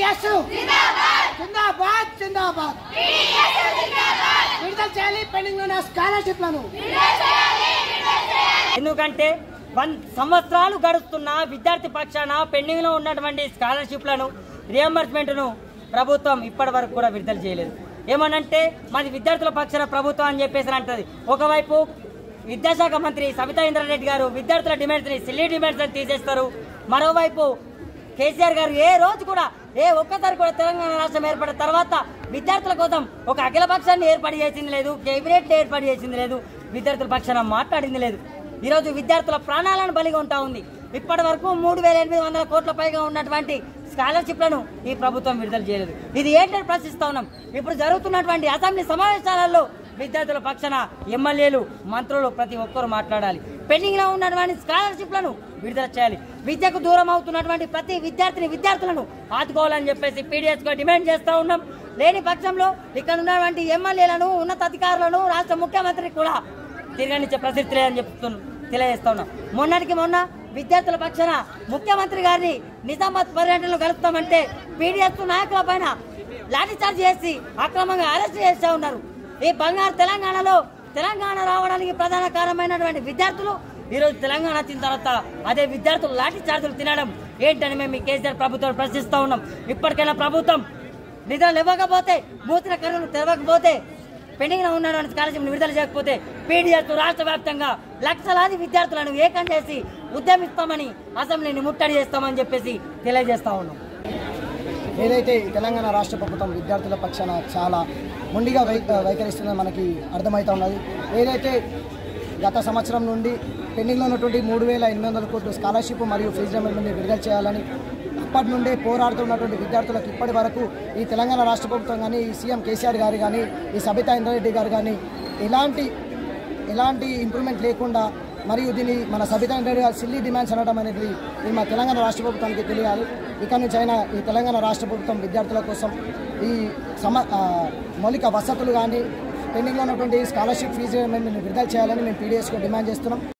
PDS జిందాబాద్ జిందాబాద్ విడుదల చేయాలి pending ఉన్న స్కాలర్షిప్లను ఎందుకంటే వన్ సంవత్సరాలు గడుస్తున్న విద్యార్థి పక్షాన పెండింగ్లో ఉన్నటువంటి స్కాలర్షిప్లను రియంబర్స్మెంట్ను ప్రభుత్వం ఇప్పటి వరకు కూడా విడుదల చేయలేదు ఏమనంటే మాది విద్యార్థుల పక్షాన ప్రభుత్వం అని చెప్పేసి అంటది ఒకవైపు విద్యాశాఖ మంత్రి సబితా ఇంద్రారెడ్డి గారు విద్యార్థుల డిమాండ్స్ని సిల్లీ డిమాండ్స్ అని తీసేస్తారు మరోవైపు కేసీఆర్ గారు ఏ రోజు కూడా ఏ ఒక్కసారి కూడా తెలంగాణ రాష్ట్రం ఏర్పడిన తర్వాత విద్యార్థుల కోసం ఒక అఖిల పక్షాన్ని ఏర్పాటు చేసింది లేదు కేబినెట్ ఏర్పాటు చేసింది లేదు విద్యార్థుల పక్షాన మాట్లాడింది లేదు ఈరోజు విద్యార్థుల ప్రాణాలను బలిగా ఉంటా ఉంది ఇప్పటి వరకు మూడు వేల ఎనిమిది వందల కోట్ల పైగా ఉన్నటువంటి స్కాలర్షిప్లను ఈ ప్రభుత్వం విడుదల చేయలేదు ఇది ఏంటని ప్రశ్నిస్తా ఉన్నాం ఇప్పుడు జరుగుతున్నటువంటి అసెంబ్లీ సమావేశాలలో విద్యార్థుల పక్షాన ఎమ్మెల్యేలు మంత్రులు ప్రతి ఒక్కరు మాట్లాడాలి పెండింగ్ లో ఉన్నటువంటి స్కాలర్షిప్లను విడుదల చేయాలి విద్యకు దూరం అవుతున్నటువంటి ప్రతి విద్యార్థిని విద్యార్థులను ఆదుకోవాలని చెప్పేసి పీడిఎస్ గా డిమాండ్ చేస్తా ఉన్నాం లేని పక్షంలో ఇక్కడ ఉన్నటువంటి ఎమ్మెల్యేలను ఉన్నతాధికారులను రాష్ట్ర ముఖ్యమంత్రికి కూడా తిరగనిచ్చే ప్రసక్తి లేదని చెప్తు తెలియజేస్తా ఉన్నాం మొన్నటికి మొన్న విద్యార్థుల పక్షాన ముఖ్యమంత్రి గారిని నిజామాబాద్ పర్యటనలో కలుపుతామంటే పీడిఎస్ నాయకుల పైన లాఠీచార్జ్ చేసి అక్రమంగా అరెస్ట్ చేస్తూ ఉన్నారు ఈ బంగారు తెలంగాణలో తెలంగాణ రావడానికి ప్రధాన కారణమైనటువంటి విద్యార్థులు ఈరోజు తెలంగాణ వచ్చిన తర్వాత అదే విద్యార్థులు లాఠీ చార్జీలు తినడం ఏంటని మేము ఈ కేసీఆర్ ప్రభుత్వం ప్రశ్నిస్తూ ఉన్నాం ఇప్పటికైనా ప్రభుత్వం నిధులు ఇవ్వకపోతే మూసిన కన్నులు తెరవకపోతే పెండింగ్ లో ఉన్నటువంటి స్కాలర్షిప్ విడుదల చేయకపోతే పీడిఎస్ రాష్ట్ర వ్యాప్తంగా లక్షలాది విద్యార్థులను ఏకం చేసి ఉద్యమిస్తామని అసెంబ్లీని ముట్టడి చేస్తామని చెప్పేసి తెలియజేస్తా ఉన్నాం ఏదైతే ఈ తెలంగాణ రాష్ట్ర ప్రభుత్వం విద్యార్థుల పక్షాన చాలా మొండిగా వై వైఖరిస్తుందో మనకి అర్థమవుతా ఉన్నది ఏదైతే గత సంవత్సరం నుండి పెండింగ్లో ఉన్నటువంటి మూడు వేల ఎనిమిది వందల కోట్లు స్కాలర్షిప్ మరియు ఫీజు రిమెంట్ని విడుదల చేయాలని అప్పటి నుండే పోరాడుతున్నటువంటి విద్యార్థులకు ఇప్పటి వరకు ఈ తెలంగాణ రాష్ట్ర ప్రభుత్వం కానీ ఈ సీఎం కేసీఆర్ గారు కానీ ఈ సబితా ఇంద్రారెడ్డి గారు కానీ ఎలాంటి ఎలాంటి ఇంప్రూవ్మెంట్ లేకుండా మరియు దీన్ని మన సబితా ఇంద్రారెడ్డి గారు సిల్లీ డిమాండ్స్ అనడం అనేది ఇది మా తెలంగాణ రాష్ట్ర ప్రభుత్వానికి తెలియాలి ఇక నుంచి అయినా ఈ తెలంగాణ రాష్ట్ర ప్రభుత్వం విద్యార్థుల కోసం ఈ సమ ఆ, మౌలిక వసతులు కానీ పెండింగ్లో ఉన్నటువంటి స్కాలర్షిప్ ఫీజు మేము విడుదల చేయాలని మేము పీడిఎస్గా డిమాండ్ చేస్తున్నాం